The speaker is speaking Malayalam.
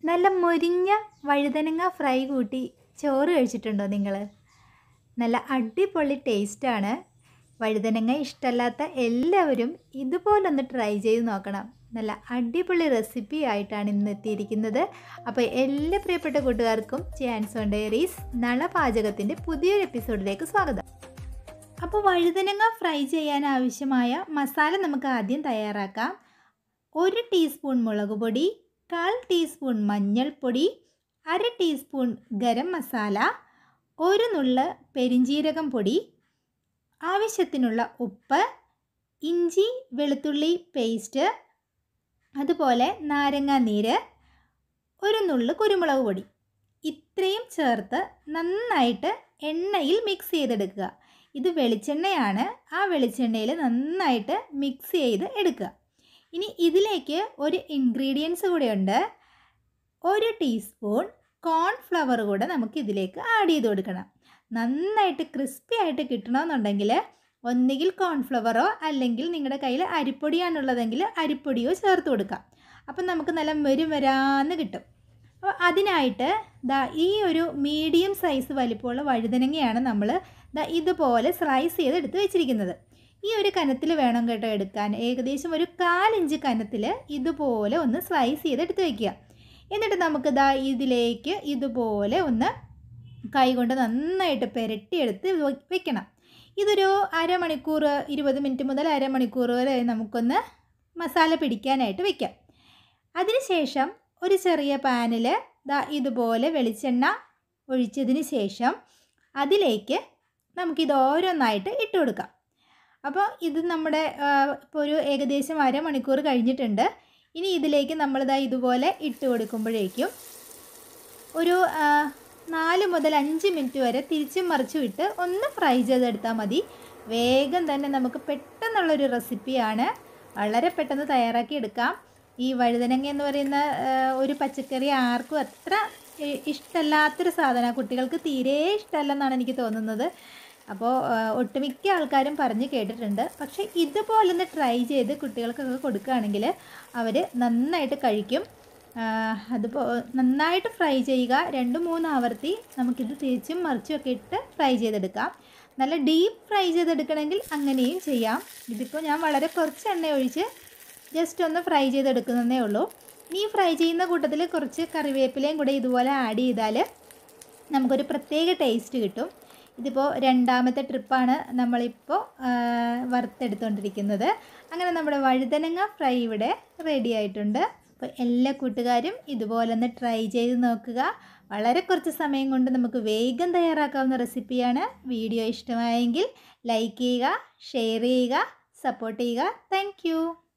നല്ല മൊരിഞ്ഞ വഴുതനങ്ങ ഫ്രൈ കൂട്ടി ചോറ് കഴിച്ചിട്ടുണ്ടോ നിങ്ങൾ നല്ല അടിപൊളി ടേസ്റ്റാണ് വഴുതനങ്ങ ഇഷ്ടമല്ലാത്ത എല്ലാവരും ഇതുപോലൊന്ന് ട്രൈ ചെയ്ത് നോക്കണം നല്ല അടിപൊളി റെസിപ്പി ആയിട്ടാണ് ഇന്ന് എത്തിയിരിക്കുന്നത് അപ്പോൾ എല്ലാ പ്രിയപ്പെട്ട കൂട്ടുകാർക്കും ചാൻസ് ഓൺ ഡയറീസ് നളപാചകത്തിൻ്റെ പുതിയൊരു എപ്പിസോഡിലേക്ക് സ്വാഗതം അപ്പോൾ വഴുതനങ്ങ ഫ്രൈ ചെയ്യാൻ ആവശ്യമായ മസാല നമുക്ക് ആദ്യം തയ്യാറാക്കാം ഒരു ടീസ്പൂൺ മുളക് പൊടി കാൽ ടീസ്പൂൺ മഞ്ഞൾപ്പൊടി അര ടീസ്പൂൺ ഗരം മസാല ഒരു നുള്ള് പെരിഞ്ജീരകം പൊടി ആവശ്യത്തിനുള്ള ഉപ്പ് ഇഞ്ചി വെളുത്തുള്ളി പേസ്റ്റ് അതുപോലെ നാരങ്ങ നീര് ഒരു നുള്ള് കുരുമുളക് പൊടി ഇത്രയും ചേർത്ത് നന്നായിട്ട് എണ്ണയിൽ മിക്സ് ചെയ്തെടുക്കുക ഇത് വെളിച്ചെണ്ണയാണ് ആ വെളിച്ചെണ്ണയിൽ നന്നായിട്ട് മിക്സ് ചെയ്ത് എടുക്കുക ഇനി ഇതിലേക്ക് ഒരു ഇൻഗ്രീഡിയൻസ് കൂടെ ഉണ്ട് ഒരു ടീസ്പൂൺ കോൺഫ്ലവർ കൂടെ നമുക്ക് ഇതിലേക്ക് ആഡ് ചെയ്ത് കൊടുക്കണം നന്നായിട്ട് ക്രിസ്പി ആയിട്ട് കിട്ടണമെന്നുണ്ടെങ്കിൽ ഒന്നുകിൽ കോൺഫ്ലവറോ അല്ലെങ്കിൽ നിങ്ങളുടെ കയ്യിൽ അരിപ്പൊടിയാണുള്ളതെങ്കിൽ അരിപ്പൊടിയോ ചേർത്ത് കൊടുക്കാം അപ്പം നമുക്ക് നല്ല മെരുമെരാന്ന് കിട്ടും അപ്പോൾ അതിനായിട്ട് ദാ ഈ ഒരു മീഡിയം സൈസ് വലിപ്പമുള്ള വഴുതനങ്ങയാണ് നമ്മൾ ദാ ഇതുപോലെ സ്ലൈസ് ചെയ്ത് എടുത്ത് വെച്ചിരിക്കുന്നത് ഈ ഒരു കനത്തിൽ വേണം കേട്ടോ എടുക്കാൻ ഏകദേശം ഒരു കാലിഞ്ച് കനത്തിൽ ഇതുപോലെ ഒന്ന് സ്ലൈസ് ചെയ്ത് എടുത്ത് വയ്ക്കുക എന്നിട്ട് നമുക്ക് ദാ ഇതിലേക്ക് ഇതുപോലെ ഒന്ന് കൈകൊണ്ട് നന്നായിട്ട് പുരട്ടിയെടുത്ത് വെക്കണം ഇതൊരു അരമണിക്കൂർ ഇരുപത് മിനിറ്റ് മുതൽ അരമണിക്കൂർ വരെ നമുക്കൊന്ന് മസാല പിടിക്കാനായിട്ട് വെക്കാം അതിനുശേഷം ഒരു ചെറിയ പാനിൽ ദാ ഇതുപോലെ വെളിച്ചെണ്ണ ഒഴിച്ചതിന് ശേഷം അതിലേക്ക് നമുക്കിത് ഓരോന്നായിട്ട് ഇട്ട് കൊടുക്കാം അപ്പോൾ ഇത് നമ്മുടെ ഇപ്പോൾ ഒരു ഏകദേശം അരമണിക്കൂർ കഴിഞ്ഞിട്ടുണ്ട് ഇനി ഇതിലേക്ക് നമ്മളിതാ ഇതുപോലെ ഇട്ട് കൊടുക്കുമ്പോഴേക്കും ഒരു നാല് മുതൽ അഞ്ച് മിനിറ്റ് വരെ തിരിച്ചും മറിച്ചും ഇട്ട് ഒന്ന് ഫ്രൈ ചെയ്തെടുത്താൽ മതി വേഗം തന്നെ നമുക്ക് പെട്ടെന്നുള്ളൊരു റെസിപ്പിയാണ് വളരെ പെട്ടെന്ന് തയ്യാറാക്കി എടുക്കാം ഈ വഴുതനങ്ങ എന്ന് പറയുന്ന ഒരു പച്ചക്കറി ആർക്കും അത്ര ഇഷ്ടമല്ലാത്തൊരു സാധനമാണ് കുട്ടികൾക്ക് തീരെ ഇഷ്ടമല്ലെന്നാണ് എനിക്ക് തോന്നുന്നത് അപ്പോൾ ഒട്ടുമിക്ക ആൾക്കാരും പറഞ്ഞ് കേട്ടിട്ടുണ്ട് പക്ഷേ ഇതുപോലൊന്ന് ട്രൈ ചെയ്ത് കുട്ടികൾക്കൊക്കെ കൊടുക്കുകയാണെങ്കിൽ അവർ നന്നായിട്ട് കഴിക്കും അതിപ്പോൾ നന്നായിട്ട് ഫ്രൈ ചെയ്യുക രണ്ട് മൂന്ന് ആവർത്തി നമുക്കിത് തിരിച്ചും മറിച്ചും ഒക്കെ ഇട്ട് ഫ്രൈ ചെയ്തെടുക്കാം നല്ല ഡീപ്പ് ഫ്രൈ ചെയ്തെടുക്കണമെങ്കിൽ അങ്ങനെയും ചെയ്യാം ഇതിപ്പോൾ ഞാൻ വളരെ കുറച്ച് എണ്ണ ഒഴിച്ച് ജസ്റ്റ് ഒന്ന് ഫ്രൈ ചെയ്തെടുക്കുന്നതേ ഉള്ളൂ ഇനി ഫ്രൈ ചെയ്യുന്ന കൂട്ടത്തിൽ കുറച്ച് കറിവേപ്പിലയും കൂടെ ഇതുപോലെ ആഡ് ചെയ്താൽ നമുക്കൊരു പ്രത്യേക ടേസ്റ്റ് കിട്ടും ഇതിപ്പോൾ രണ്ടാമത്തെ ട്രിപ്പാണ് നമ്മളിപ്പോൾ വറുത്തെടുത്തുകൊണ്ടിരിക്കുന്നത് അങ്ങനെ നമ്മുടെ വഴുതനങ്ങ ഫ്രൈ ഇവിടെ റെഡി ആയിട്ടുണ്ട് അപ്പോൾ എല്ലാ കൂട്ടുകാരും ഇതുപോലെ ഒന്ന് ട്രൈ ചെയ്ത് നോക്കുക വളരെ കുറച്ച് സമയം കൊണ്ട് നമുക്ക് വേഗം തയ്യാറാക്കാവുന്ന റെസിപ്പിയാണ് വീഡിയോ ഇഷ്ടമായെങ്കിൽ ലൈക്ക് ചെയ്യുക ഷെയർ ചെയ്യുക സപ്പോർട്ട് ചെയ്യുക താങ്ക്